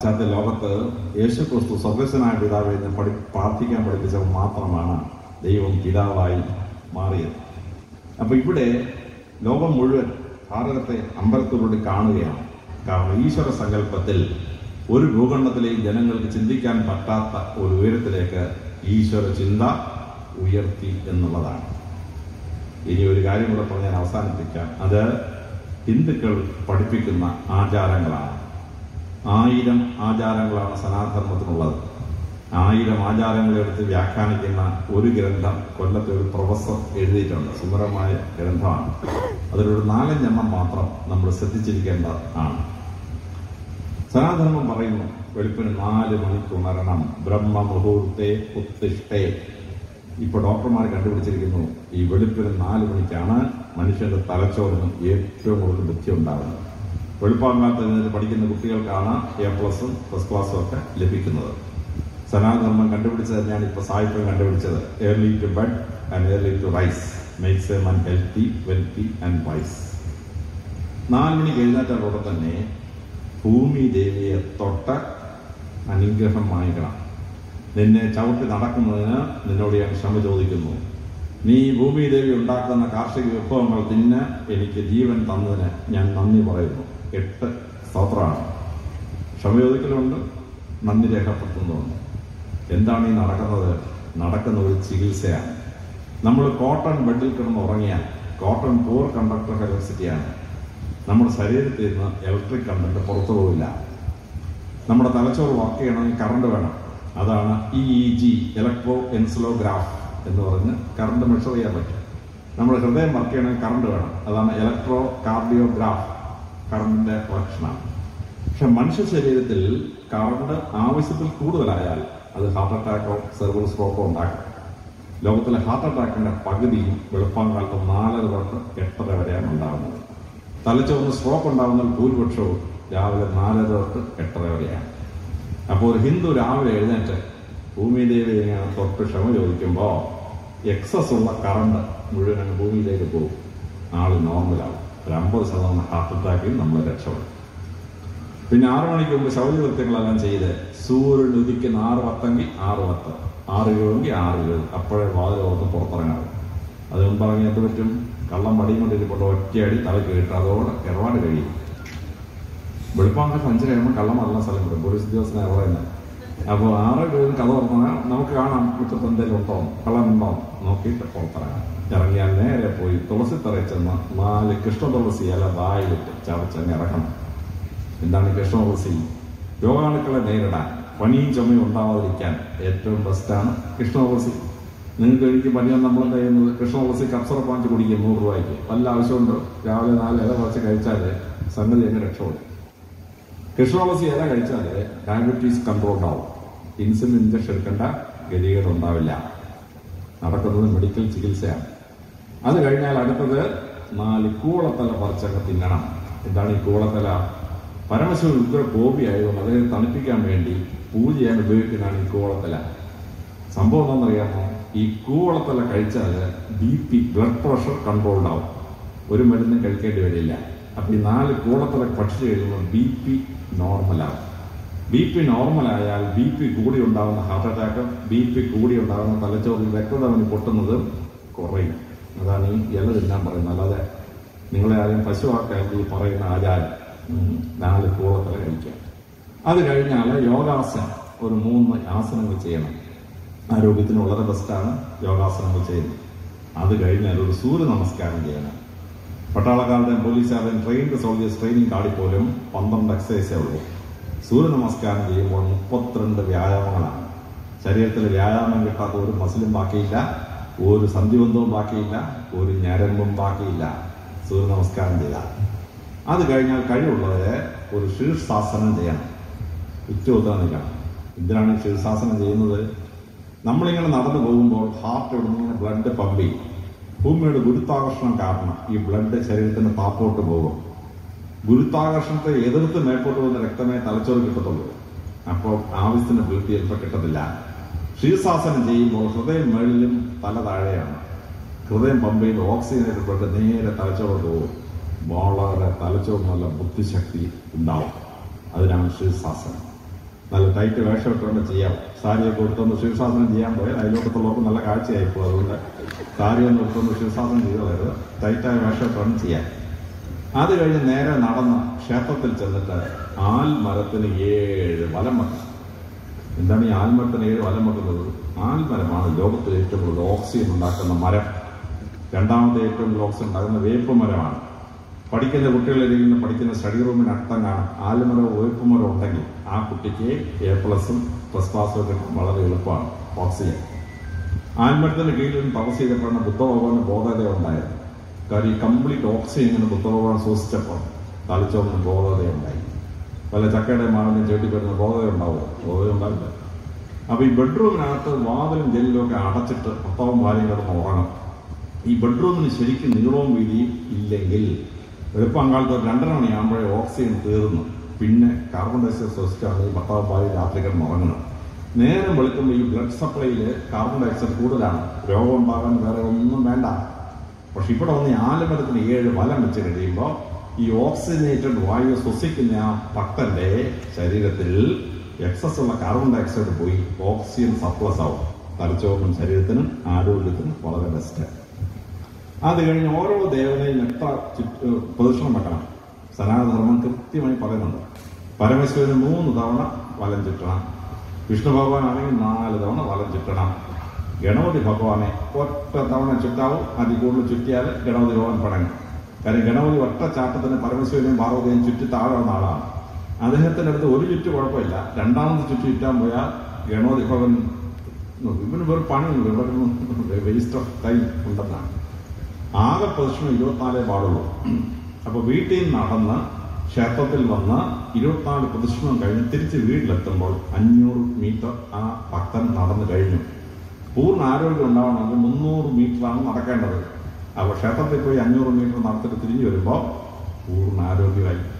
പാശ്ചാത്യ ലോകത്ത് യേശു ക്രിസ്തു സ്വർഗസ്വനായ പിതാവ് എന്ന് പഠി പ്രാർത്ഥിക്കാൻ പഠിപ്പിച്ചത് മാത്രമാണ് ദൈവം പിതാവായി മാറിയത് അപ്പൊ ഇവിടെ ലോകം മുഴുവൻ ഭാരതത്തെ അമ്പലത്തോടുകൂടി കാണുകയാണ് കാരണം ഈശ്വര സങ്കല്പത്തിൽ ഒരു ഭൂഖണ്ഡത്തിലെയും ജനങ്ങൾക്ക് ചിന്തിക്കാൻ പറ്റാത്ത ഒരു ഉയരത്തിലേക്ക് ഈശ്വര ചിന്ത ഉയർത്തി എന്നുള്ളതാണ് ഇനി ഒരു കാര്യം കൂടെ പറഞ്ഞ് ഞാൻ അവസാനിപ്പിക്കാം അത് ഹിന്ദുക്കൾ പഠിപ്പിക്കുന്ന ആചാരങ്ങളാണ് ആയിരം ആചാരങ്ങളാണ് സനാതനത്തിനുള്ളത് ആയിരം ആചാരങ്ങളെ എടുത്ത് വ്യാഖ്യാനിക്കുന്ന ഒരു ഗ്രന്ഥം കൊല്ലത്തെ ഒരു പ്രൊഫസർ എഴുതിയിട്ടുണ്ട് സുന്ദരമായ ഗ്രന്ഥമാണ് അതിലൊരു നാലഞ്ചെണ്ണം മാത്രം നമ്മൾ ശ്രദ്ധിച്ചിരിക്കേണ്ട ആണ് സനാതനം പറയുന്നു വെളുപ്പിന് നാല് മണിക്ക് ഉണരണം ബ്രഹ്മ മുഹൂർത്തെ ഉത്തിഷ്ഠേ ഇപ്പൊ ഡോക്ടർമാർ കണ്ടുപിടിച്ചിരിക്കുന്നു ഈ വെളുപ്പിന് നാല് മണിക്കാണ് മനുഷ്യന്റെ തലച്ചോറിന് ഏറ്റവും കൂടുതൽ ബുദ്ധി ഉണ്ടാകുന്നത് വെളുപ്പാങ്കാലത്ത് എഴുന്നേറ്റ് പഠിക്കുന്ന കുട്ടികൾക്കാണ് എ പ്ലസും ഫസ്റ്റ് ക്ലാസ്സും ഒക്കെ ലഭിക്കുന്നത് സനാതനം കണ്ടുപിടിച്ചത് തന്നെയാണ് ഇപ്പൊ സാഹിത്യം കണ്ടുപിടിച്ചത് early to bed and early to rise makes a man healthy wealthy and wise നാല് മണിക്ക് എഴുന്നേറ്റതോടെ തന്നെ ഭൂമി ദേവിയെ തൊട്ട് അനുഗ്രഹം വാങ്ങിക്കണം നിന്നെ ചവിട്ടി നടക്കുന്നതിന് നിന്നോട് ഞാൻ ക്ഷമ ചോദിക്കുന്നു നീ ഭൂമി ദേവി ഉണ്ടാക്കുന്ന കാർഷിക വിഭവങ്ങൾ തിന്ന് എനിക്ക് ജീവൻ തന്നതിന് ഞാൻ നന്ദി പറയുന്നു എട്ട് സ്തോത്രമാണ് ക്ഷമ ചോദിക്കലുണ്ട് നന്ദി രേഖപ്പെടുത്തുന്നുണ്ട് എന്താണ് ഈ നടക്കുന്നത് നടക്കുന്ന ഒരു ചികിത്സയാണ് നമ്മൾ കോട്ടൺ ബെഡിൽ കിടന്ന് ഉറങ്ങിയാൽ കോട്ടൺ പൂർ കണ്ടക്ടർ ഇലക്ട്രിസിറ്റിയാണ് നമ്മുടെ ശരീരത്തിൽ നിന്ന് ഇലക്ട്രിക് കണ്ടന്റ് പുറത്തു പോവില്ല നമ്മുടെ തലച്ചോറ് വർക്ക് ചെയ്യണമെങ്കിൽ കറണ്ട് വേണം അതാണ് E E G electroencephalograph എന്ന് പറഞ്ഞ് കറണ്ട് മെഷർ ചെയ്യാൻ പറ്റും നമ്മുടെ ഹൃദയം വർക്ക് ചെയ്യണമെങ്കിൽ കറണ്ട് വേണം അതാണ് ഇലക്ട്രോ കാർഡിയോഗ്രാഫ് കറണ്ടിന്റെ ലക്ഷണമാണ് പക്ഷെ മനുഷ്യ ശരീരത്തിൽ കറണ്ട് ആവശ്യത്തിൽ കൂടുതലായാൽ അത് ഹാർട്ട് അറ്റാക്കോ സെർവൽ സ്ട്രോക്കോ ഉണ്ടാക്കും ലോകത്തിലെ ഹാർട്ട് അറ്റാക്കിന്റെ പകുതിയും വെളുപ്പാങ്കാലത്ത് നാലര തൊട്ട് എട്ടര വരെയാണ് ഉണ്ടാകുന്നത് തലച്ചോറിന് സ്ട്രോക്ക് ഉണ്ടാകുന്ന ഭൂരിപക്ഷവും രാവിലെ നാലര തൊട്ട് എട്ടര വരെയാണ് അപ്പോൾ ഒരു ഹിന്ദു രാവിലെ എഴുന്നേറ്റ് ഭൂമിദേവി ഇങ്ങനെ തൊട്ട് ക്ഷമ ചോദിക്കുമ്പോൾ എക്സസ് ഉള്ള കറണ്ട് മുഴുവൻ അങ്ങ് ഭൂമിയിലേക്ക് പോകും ആള് നോർമലാവും ഒരു അമ്പത് ശതമാനം ഹാർട്ട് അറ്റാക്കിൽ നമ്മൾ രക്ഷപ്പെടും പിന്നെ ആറു മണിക്ക് മുമ്പ് ശൗചകൃത്യങ്ങളെല്ലാം ചെയ്ത് സൂര്യൻ ഉദിക്കുന്ന ആറ് പത്തെങ്കിൽ ആറ് പത്ത് ആറ് ഇരുപതെങ്കിൽ ആറ് ഇരുപത് അപ്പോഴേ വാതിൽ ഓർത്ത് പുറത്തിറങ്ങാവും അത് മുമ്പ് ഇറങ്ങി എന്ത് പറ്റും കള്ളം പടിയും കൊണ്ടിരിപ്പോൾ ഒറ്റയടി തല കേട്ട് അതോടെ ഇറവാട് കഴിയും വെളുപ്പാങ്കാലത്ത് അഞ്ചര കഴിയുമ്പോൾ കള്ളം നല്ല സ്ഥലം കിട്ടും പോലീസ് ഉദ്യോഗസ്ഥനെ പറയുന്നത് അപ്പോൾ ആറ് ഇരുപതിന് കഥ തുറന്നാൽ നമുക്ക് കാണാം മുറ്റത്ത് എന്തെങ്കിലും ഉണ്ടോ കള്ളം ഉണ്ടോ നോക്കിയിട്ട് പുറത്തിറങ്ങാം ഇറങ്ങിയാൽ നേരെ പോയി തുളസി തറയിൽ ചെന്ന് നാല് കൃഷ്ണ തുളസി ഇല വായിലിട്ട് ചവച്ചങ്ങ് ഇറക്കണം എന്താണ് കൃഷ്ണ തുളസി രോഗാണുക്കളെ നേരിടാൻ പനിയും ചുമയും ഉണ്ടാവാതിരിക്കാൻ ഏറ്റവും ബെസ്റ്റാണ് കൃഷ്ണ തുളസി നിങ്ങൾക്ക് എനിക്ക് പനിയാൻ നമ്മളെന്താ ചെയ്യുന്നത് കൃഷ്ണ തുളസി കപ്സറ പാഞ്ച് കുടിക്കും നൂറ് രൂപയ്ക്ക് വല്ല ആവശ്യമുണ്ട് രാവിലെ നാല് ഇല കുറച്ച് കഴിച്ചാൽ സംഗതി എങ്ങനെ രക്ഷപ്പെടും കൃഷ്ണതുളസി ഇല കഴിച്ചാൽ ഡയബറ്റീസ് കൺട്രോൾ ആവും ഇൻസുലിൻ ഇഞ്ചക്ഷൻ എടുക്കേണ്ട ഗതികേട് ഉണ്ടാവില്ല നടക്കുന്നത് മെഡിക്കൽ ചികിത്സയാണ് അത് കഴിഞ്ഞാൽ അടുത്തത് നാല് കൂളത്തല പറിച്ചൊക്കെ തിന്നണം എന്താണ് ഈ കൂളത്തല പരമശിവ ഉഗ്ര കോപി ആയതുകൊണ്ട് അതിനെ തണുപ്പിക്കാൻ വേണ്ടി പൂജ ചെയ്യാൻ ഉപയോഗിക്കുന്നതാണ് ഈ കൂളത്തല സംഭവം എന്താണെന്നറിയാമോ ഈ കൂവളത്തല കഴിച്ചാൽ B P blood pressure controlled ആവും ഒരു മരുന്നും കഴിക്കേണ്ടി വരില്ല അപ്പൊ ഈ നാല് കൂളത്തല ഭക്ഷിച്ചു കഴിയുമ്പോൾ ബി പി നോർമലാവും ബി പി നോർമലായാൽ ബി പി കൂടി ഉണ്ടാകുന്ന ഹാർട്ട് അറ്റാക്ക് ബി പി കൂടി ഉണ്ടാകുന്ന തലച്ചോറിൽ രക്തധമനി പൊട്ടുന്നത് കുറയും അതാണ് ഈ ഇല തിന്നാൻ പറയുന്നത് അല്ലാതെ നിങ്ങളെ ആരും പശുവാക്കാൻ ഈ പറയുന്ന ആചാരം ഉം, നാല് കൂളത്തല കഴിക്കുക അത് കഴിഞ്ഞാൽ യോഗാസനം ഒരു മൂന്ന് ആസനങ്ങൾ ചെയ്യണം ആരോഗ്യത്തിന് വളരെ ബെസ്റ്റാണ് യോഗാസനങ്ങൾ ചെയ്യുന്നത് അത് കഴിഞ്ഞാൽ ഒരു സൂര്യ നമസ്കാരം ചെയ്യണം പട്ടാളക്കാരുടെയും പോലീസുകാരുടെയും ട്രെയിൻഡ് സോൾജേഴ്സ് ട്രെയിനിങ് കാർഡിൽ പോലും പന്ത്രണ്ട് എക്സസൈസേ ഉള്ളൂ സൂര്യ നമസ്കാരം ചെയ്യുമ്പോൾ മുപ്പത്തിരണ്ട് വ്യായാമങ്ങളാണ് ശരീരത്തിൽ വ്യായാമം കിട്ടാത്ത ഒരു മസിലും ബാക്കിയില്ല ഒരു സന്ധിബന്ധവും ബാക്കിയില്ല ഒരു ഞരമ്പും ബാക്കിയില്ല സൂര്യ നമസ്കാരം ചെയ്താൽ അത് കഴിഞ്ഞാൽ കഴിവുള്ളവരെ ഒരു ശീർഷാസനം ചെയ്യണം ഉച്ചോത്താൻ നിൽക്കണം എന്തിനാണ് ഈ ശീർഷാസനം ചെയ്യുന്നത് നമ്മളിങ്ങനെ നടന്നു പോകുമ്പോൾ ഹാർട്ട് ഇവിടുന്ന് ബ്ലഡ് പമ്പ് ചെയ്യും ഭൂമിയുടെ ഗുരുത്വാകർഷണം കാരണം ഈ ബ്ലഡ് ശരീരത്തിന് താപ്പോട്ട് പോകും ഗുരുത്വാകർഷണത്തെ എതിർത്ത് മേപ്പോട്ട് പോകുന്ന രക്തമേ തലച്ചോറ് കിട്ടത്തുള്ളൂ അപ്പോൾ ആവശ്യത്തിന് ബ്ലഡ് ചിലപ്പോൾ കിട്ടത്തില്ല ശീർഷാസനം ചെയ്യുമ്പോൾ ഹൃദയം മേളിലും തല താഴെയാണ് ഹൃദയം പമ്പ് ചെയ്ത് ഓക്സിജനേറ്റഡ് ബ്ലഡ് നേരെ തലച്ചോറ് പോകും വളരെ തലച്ചോറ് നല്ല ബുദ്ധിശക്തി ഉണ്ടാവും അതിനാണ് ശീർഷാസനം നല്ല ടൈറ്റ് വേഷം ഇട്ടുകൊണ്ട് ചെയ്യാം സാരിയൊക്കെ എടുത്തുകൊണ്ട് ശീർഷാസനം ചെയ്യാൻ പോയാൽ അതിലോട്ടത്തുള്ളവർക്ക് നല്ല കാഴ്ചയായിപ്പോൾ അതുകൊണ്ട് സാരി ഒന്നും എടുത്തുകൊണ്ട് ശീർഷാസനം ചെയ്തു കളയരുത് ടൈറ്റായ വേഷം ഇട്ടുകൊണ്ട് ചെയ്യാം അത് കഴിഞ്ഞ് നേരെ നടന്ന് ക്ഷേത്രത്തിൽ ചെന്നിട്ട് ആൽമരത്തിന് ഏഴ് വലം വെക്കണം എന്താണ് ഈ ആൽമരത്തിന് ഏഴ് വലം വെക്കുന്നത് ആൽമരമാണ് ലോകത്തിൽ ഏറ്റവും കൂടുതൽ ഓക്സിജൻ ഉണ്ടാക്കുന്ന മരം രണ്ടാമത്തെ ഏറ്റവും കൂടുതൽ ഓക്സിജൻ ഉണ്ടാകുന്ന വേപ്പ് മരമാണ് പഠിക്കുന്ന കുട്ടികളിരിക്കുന്ന പഠിക്കുന്ന സ്റ്റഡി റൂമിനർത്ഥം കാണാം ആൽമരവും വേപ്പ് മരം ഉണ്ടെങ്കിൽ ആ കുട്ടിക്ക് എ പ്ലസും പ്ലസ് പാസും ഒക്കെ വളരെ എളുപ്പമാണ് ഓക്സിജൻ ആൽമരത്തിന്റെ കീഴിൽ നിന്ന് തപസ് ചെയ്തപ്പോഴാണ് ബുദ്ധഭഗവാന് ബോധത ഉണ്ടായത് കാര്യം ഈ കംപ്ലീറ്റ് ഓക്സിജൻ ഇങ്ങനെ ബുദ്ധഭഗവാൻ ശ്വസിച്ചപ്പോൾ തളിച്ചോന്ന് ബോധത ഉണ്ടായി പല ചക്കയുടെ മാവിനും ചേട്ടി വരുന്ന ബോധത ഉണ്ടാവും ബോധത ഉണ്ടാവില്ല അപ്പൊ ഈ ബെഡ്റൂമിനകത്ത് വാതിലും ജെല്ലും ഒക്കെ അടച്ചിട്ട് ഭർത്താവും ഭാര്യയും കിടന്ന് ഉറങ്ങും ഈ ബെഡ്റൂമിന് ശരിക്കും നീളവും വീതിയും ഇല്ലെങ്കിൽ വെളുപ്പാങ്കാലത്ത് ഒരു രണ്ടര മണിയാകുമ്പോഴേ ഓക്സിജൻ തീർന്നു പിന്നെ കാർബൺ ഡയോക്സൈഡ് ശ്വസിച്ചാണ് ഈ ഭർത്താവ് ഭാര്യ രാത്രി കിടന്ന് ഉറങ്ങുന്നത് നേരം വെളുക്കുമ്പോൾ ഈ ബ്ലഡ് സപ്ലൈയിൽ കാർബൺ ഡയോക്സൈഡ് കൂടുതലാണ് രോഗം ഉണ്ടാകാൻ വേറെ ഒന്നും വേണ്ട പക്ഷെ ഇവിടെ വന്ന് ഈ ആലമരത്തിന് ഏഴ് വലം വെച്ച് കഴിയുമ്പോൾ ഈ ഓക്സിജനേറ്റഡ് വായു ശ്വസിക്കുന്ന ആ ഭക്തന്റെ ശരീരത്തിൽ എക്സസ് ഉള്ള കാർബൺ ഡയോക്സൈഡ് പോയി ഓക്സിജൻ സപ്ലസ് ആവും തലച്ചോറിനും ശരീരത്തിനും ആരോഗ്യത്തിനും വളരെ ബെസ്റ്റ് അത് കഴിഞ്ഞ് ഓരോ ദേവനെയും എത്ര ചുറ്റ് പ്രദക്ഷിണം വെക്കണം സനാതനധർമ്മം കൃത്യമായി പറയുന്നുണ്ട് പരമേശ്വരന് മൂന്ന് തവണ വലം ചുറ്റണം വിഷ്ണു ഭഗവാൻ ആണെങ്കിൽ നാല് തവണ വലം ചുറ്റണം ഗണപതി ഭഗവാനെ ഒറ്റ തവണ ചുറ്റാവും അതിൽ കൂടുതൽ ചുറ്റിയാൽ ഗണപതി ഭഗവാൻ പടങ്ങും കാര്യം ഗണപതി ഒറ്റ ചാട്ടത്തിന് പരമേശ്വരനെയും പാർവതിയും ചുറ്റി താഴെയുള്ള ആളാണ് അദ്ദേഹത്തിന്റെ അടുത്ത് ഒരു ചുറ്റ് കുഴപ്പമില്ല രണ്ടാമത് ചുറ്റി ചുറ്റാൻ പോയാൽ ഗണപതി ഭഗവാൻ ഇവന് വേറെ പണിയുണ്ട് ഇവർക്ക് വേസ്റ്റ് ഓഫ് ടൈം ഉണ്ടെന്നാണ് ആകെ പ്രദക്ഷിണം ഇരുപത്തിനാലേ പാടുള്ളൂ അപ്പൊ വീട്ടിൽ നിന്ന് നടന്ന് ക്ഷേത്രത്തിൽ വന്ന് ഇരുപത്തിനാല് പ്രദക്ഷിണം കഴിഞ്ഞ് തിരിച്ച് വീട്ടിലെത്തുമ്പോൾ അഞ്ഞൂറ് മീറ്റർ ആ ഭക്തൻ നടന്നു കഴിഞ്ഞു പൂർണ്ണ ആരോഗ്യം ഉണ്ടാവണമെങ്കിൽ മുന്നൂറ് മീറ്ററാണ് നടക്കേണ്ടത് അപ്പൊ ക്ഷേത്രത്തിൽ പോയി അഞ്ഞൂറ് മീറ്റർ നടത്തിട്ട് തിരിഞ്ഞു വരുമ്പോൾ പൂർണ്ണ ആരോഗ്യമായി